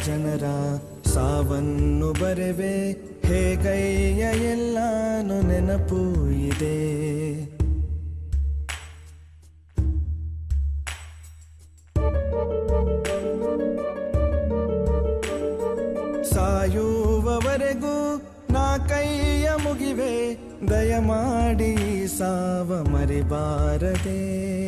ಜನರ ಸಾವನ್ನು ಬರೆವೆ ಹೇಗಯ್ಯ ಎಲ್ಲಾನು ನೆನಪು ಇದೆ ಸಾಯುವವರೆಗೂ ನಾ ಕೈಯ ಮುಗಿವೆ ದಯಮಾಡಿ ಈ ಸಾವ ಮರಿಬಾರದೆ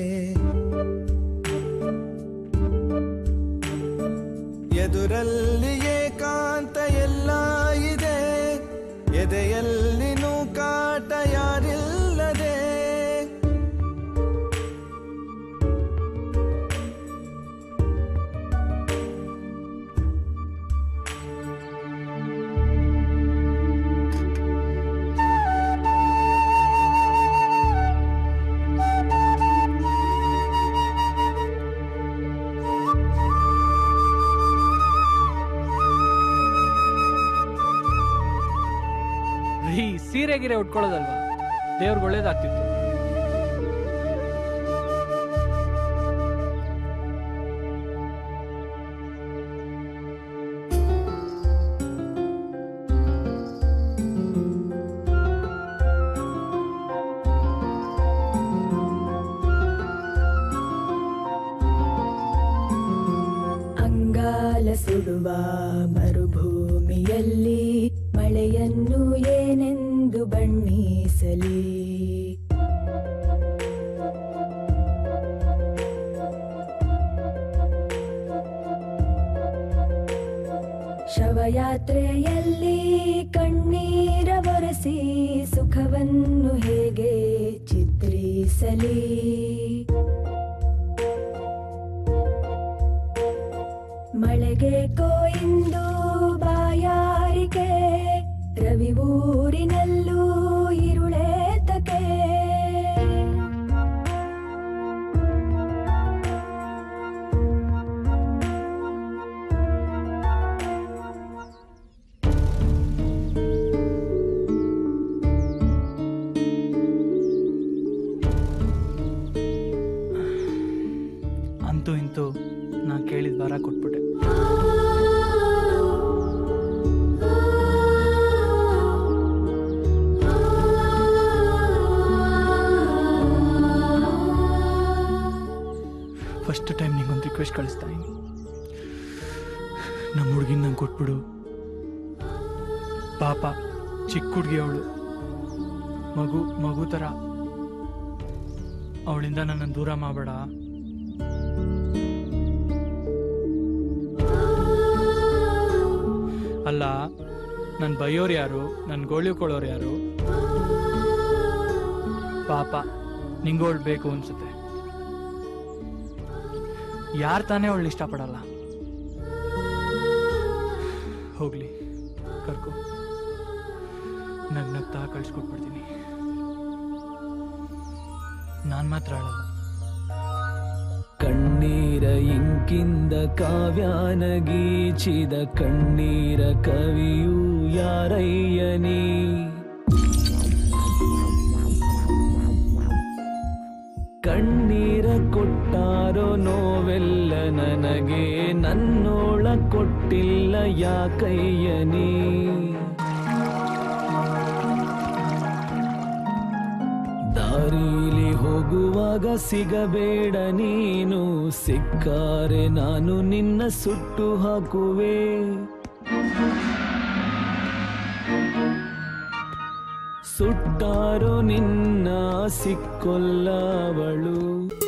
ಎದುರಲ್ಲಿ ಏಕಾಂತ ಎಲ್ಲ ಇದೆ ಎದೆಯಲ್ಲಿ ನೂಕಾಟ ಯಾರಿಲ್ಲದೆ ರೀ ಸೀರೆ ಗಿರೆ ಉಟ್ಕೊಳ್ಳೋದಲ್ವಾ ದೇವ್ರಿಗೆ ಒಳ್ಳೇದಾಗ್ತಿತ್ತು ಅಂಗಾಲ ಸುಡುವ ಮರುಭೂಮಿಯಲ್ಲಿ ಮಳೆಯನ್ನು ಏನೆಂದು ಬಣ್ಣಿಸಲಿ ಶವಯಾತ್ರೆಯಲ್ಲಿ ಕಣ್ಣೀರ ಬರೆಸಿ ಸುಖವನ್ನು ಹೇಗೆ ಚಿತ್ರಿಸಲಿ ಮಳೆಗೆ ಕೊಯಿಂದು ಬಾಯಾರಿಕೆ ರವಿ ಊರಿನಲ್ಲೂ ಇರುಳೇತಕೆ ಅಂತೂ ಇಂತೂ ನಾ ಕೇಳಿದ ಬರ ಕೊಟ್ಬಿಟ್ಟೆ ಫಸ್ಟ್ ಟೈಮ್ ನಿಂಗೊಂದು ರಿಕ್ವೆಸ್ಟ್ ಕಳಿಸ್ತಾ ಇದ್ದೀನಿ ನಮ್ಮ ಹುಡುಗಿನ ನಂಗೆ ಕೊಟ್ಬಿಡು ಪಾಪ ಚಿಕ್ಕ ಹುಡುಗಿ ಅವಳು ಮಗು ಮಗು ಥರ ಅವಳಿಂದ ನನ್ನನ್ನು ದೂರ ಮಾಡಬೇಡ ಅಲ್ಲ ನನ್ನ ಬೈಯೋರು ಯಾರು ನನ್ನ ಗೋಳಿಕೊಳ್ಳೋರು ಯಾರು ಪಾಪ ನಿಂಗೋಳ್ ಬೇಕು ಅನ್ಸುತ್ತೆ ಯಾರು ತಾನೇ ಅವಳು ಇಷ್ಟಪಡಲ್ಲ ಹೋಗ್ಲಿ ಕರ್ಕೊ ನಗ್ನಗ್ತಾ ಕಳ್ಸ್ಕೊಟ್ಬಿಡ್ತೀನಿ ನಾನು ಮಾತ್ರ ಅಳಲ್ಲ ಕಣ್ಣೀರ ಇಂಕಿಂದ ಕಾವ್ಯಾನ ಗೀಚಿದ ಕಣ್ಣೀರ ಕವಿಯು ಯಾರಯ್ಯನಿ ಕಣ್ಣೀರ ಕೊಟ್ಟಾರೋ ನೋವೆಲ್ಲ ನನಗೆ ನನ್ನೋಳ ಕೊಟ್ಟಿಲ್ಲ ಯಾಕಯ್ಯನಿ ದಾರಿಲಿ ಹೋಗುವಾಗ ಸಿಗಬೇಡ ನೀನು ಸಿಕ್ಕಾರೆ ನಾನು ನಿನ್ನ ಸುಟ್ಟು ಹಾಕುವೆ ಸುಟ್ಟಾರೋ ನಿನ್ನ ಸಿಕ್ಕೊಲ್ಲವಳು